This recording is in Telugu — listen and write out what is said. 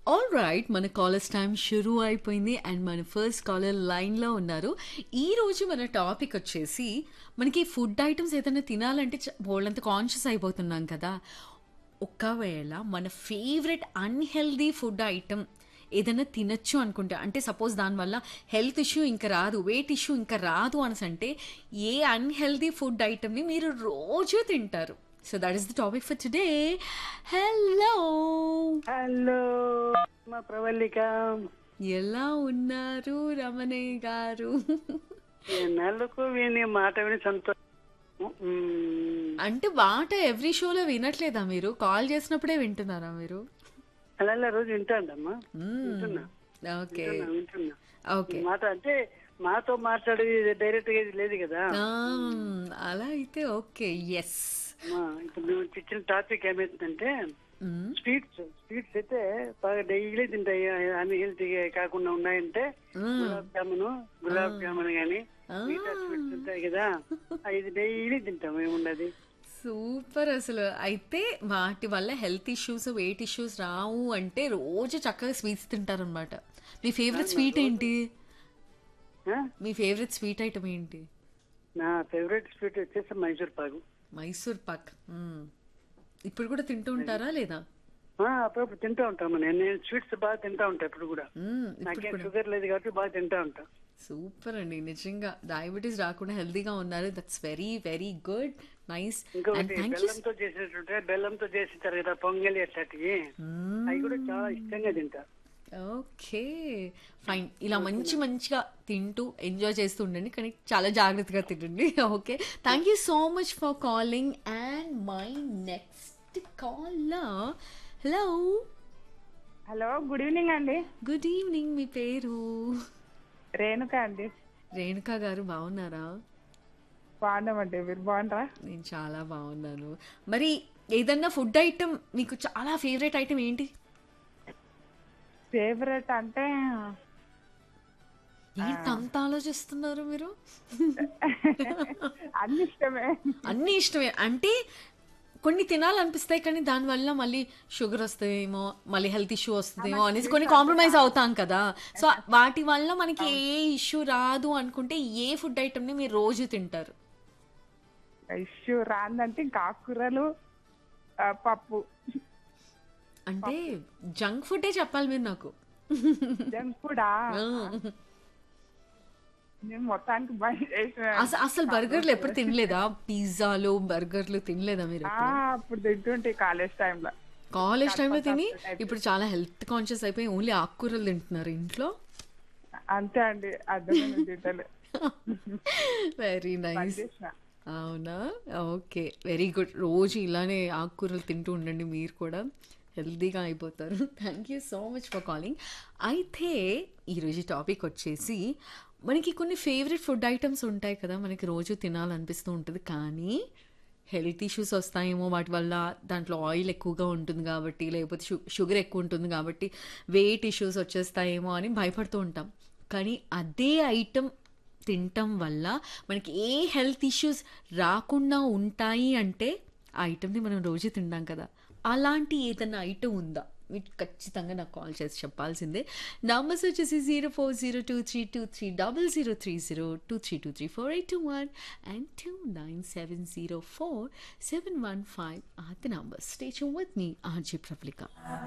ఆల్ రైట్ మన కాలర్స్ టైం షురూ అయిపోయింది అండ్ మన ఫస్ట్ కాలర్ లైన్లో ఉన్నారు ఈ రోజు మన టాపిక్ వచ్చేసి మనకి ఫుడ్ ఐటమ్స్ ఏదైనా తినాలంటే చ- బోల్డంత కాన్షియస్ అయిపోతున్నాం కదా ఒకవేళ మన ఫేవరెట్ అన్హెల్దీ ఫుడ్ ఐటమ్ ఏదైనా తినచ్చు అనుకుంటే అంటే సపోజ్ దానివల్ల హెల్త్ ఇష్యూ ఇంకా రాదు వెయిట్ ఇష్యూ ఇంకా రాదు అనేసి అంటే ఏ అన్హెల్దీ ఫుడ్ ఐటమ్ని మీరు రోజు తింటారు so that is the topic for today hello hello మా ప్రవల్లిక ఎలా ఉన్నారు రమణయ్య గారు నెలకు విని మాట విని సంతోషం మ్మ్. అంటే మాట ఎవ్రీ షోలో వినట్లేదా మీరు కాల్ చేసినప్పుడే వింటున్నారా మీరు అలా అలా రోజు వింటాండమ్మా వింటున్నా ఓకే వింటున్నా, వింటున్నా ఓకే మాట అంటే మాతో మాట్లాడి డైరెక్ట్ గా ఇది లేదు కదా అలా అయితే ఓకే ఎస్ అమ్మా, ఇప్పుడు మేము ఇచ్చిన టాపిక్ ఏమైతుందంటే స్వీట్స్ స్వీట్స్ అయితే బాగా డైలీ తింటాయి అన్ని హెల్తీ కాకుండా ఉన్నాయంటే గులాబ్ జామున్ గులాబ్ జామున్ గాని మిగతా స్వీట్స్ ఉంటాయి కదా ఇది డైలీ తింటాం ఏమున్నది సూపర్ అసలు అయితే వాటి వల్ల హెల్త్ ఇష్యూస్ వెయిట్ ఇష్యూస్ రావు అంటే రోజు చక్కగా స్వీట్స్ తింటారనమాట మీ ఫేవరెట్ స్వీట్ ఏంటి ఆ? మీ ఫేవరెట్ స్వీట్ ఐటమ్ ఏంటి నా ఫేవరెట్ స్వీట్ వచ్చేసి మైసూర్ పాకు మైసూర్ పాక్ మ్మ్. ఇప్పుడు కూడా తింటూ ఉంటారా లేదా ఆ, అప్పుడప్పుడు తింటా ఉంటాము నేను నేను స్వీట్స్ బాగా తింటా ఉంటా ఇప్పుడు కూడా మ్మ్. ఇప్పుడు నాకేం కూడా షుగర్ లేదు కాబట్టి బాగా తింటా ఉంటా సూపర్ అండి నిజంగా డయాబెటీస్ రాకుండా హెల్తీగా ఉన్నారు that's very very good nice and ఇంకొకటి థ్యాంక్ యూ బెల్లంతో చేసేటుంటే బెల్లంతో చేసింటారు కదా పొంగలి అట్లాంటివి అవి కూడా చాలా ఇష్టంగా తింటా ఓకే ఫైన్ ఇలా మంచి మంచిగా తింటూ ఎంజాయ్ చేస్తూ ఉండండి కానీ చాలా జాగ్రత్తగా తినండి okay thank you so much for calling and my next caller hello hello good evening అండి గుడ్ ఈవినింగ్ మీ పేరు రేణుక అండి రేణుకా గారు బాగున్నారా బాగున్నామండి మీరు బాగున్నారా నేను చాలా బాగున్నాను మరి ఏదన్నా ఫుడ్ ఐటమ్ మీకు చాలా ఫేవరెట్ ఐటమ్ ఏంటి ఫేవరెట్ అంటే ఏంటి అంత ఆలోచిస్తున్నారు మీరు అన్ని ఇష్టమే అన్నీ ఇష్టమే అంటే కొన్ని తినాలనిపిస్తాయి కానీ దానివల్ల మళ్ళీ షుగర్ వస్తుందేమో మళ్ళీ హెల్త్ ఇష్యూ వస్తుందేమో అనేసి కొన్ని కాంప్రమైజ్ అవుతాం కదా సో వాటి వల్ల మనకి ఏ ఇష్యూ రాదు అనుకుంటే ఏ ఫుడ్ ఐటమ్ని మీరు రోజు తింటారు ఇష్యూ రాందంటే ఇంకా ఆకుకూరలు ఆ, పప్పు అంటే జంక్ ఫుడ్డే చెప్పాలి మీరు నాకు జంక్ ఫుడా నేను మొత్తానికి బంద్ చేసిన అస- అసలు బర్గర్లు ఎప్పుడు తినలేదా పిజ్జాలు బర్గర్లు తినలేదా మీరు ఆ, అప్పుడు తింటుంటే కాలేజ్ టైంలో కాలేజ్ టైంలో తిని ఇప్పుడు చాలా హెల్త్ కాన్షియస్ అయిపోయి ఓన్లీ ఆకుకూరలు తింటున్నారు ఇంట్లో అంతే అండి అర్థమైన తింటలే వెరీ నైస్ చేసిన అవునా ఓకే వెరీ గుడ్ రోజు ఇలానే ఆకుకూరలు తింటూ ఉండండి మీరు కూడా హెల్తీగా అయిపోతారు thank you so much for calling అయితే ఈరోజు టాపిక్ వచ్చేసి మనకి కొన్ని ఫేవరెట్ ఫుడ్ ఐటమ్స్ ఉంటాయి కదా మనకి రోజు తినాలనిపిస్తూ ఉంటుంది కానీ హెల్త్ ఇష్యూస్ వస్తాయేమో వాటి వల్ల దాంట్లో ఆయిల్ ఎక్కువగా ఉంటుంది కాబట్టి లేకపోతే షు షుగర్ ఎక్కువ ఉంటుంది కాబట్టి వెయిట్ ఇష్యూస్ వచ్చేస్తాయేమో అని భయపడుతూ ఉంటాం కానీ అదే ఐటమ్ తినటం వల్ల మనకి ఏ హెల్త్ ఇష్యూస్ రాకుండా ఉంటాయి అంటే ఆ ఐటమ్ని మనం రోజు తింటాం కదా అలాంటి ఏదైనా ఐటమ్ ఉందా మీకు ఖచ్చితంగా నాకు కాల్ చేసి చెప్పాల్సిందే నంబర్స్ వచ్చేసి zero four zero two three two three double zero three zero two three two three four eight two one and two nine seven zero four seven one five are the numbers station with me RJ Prabalika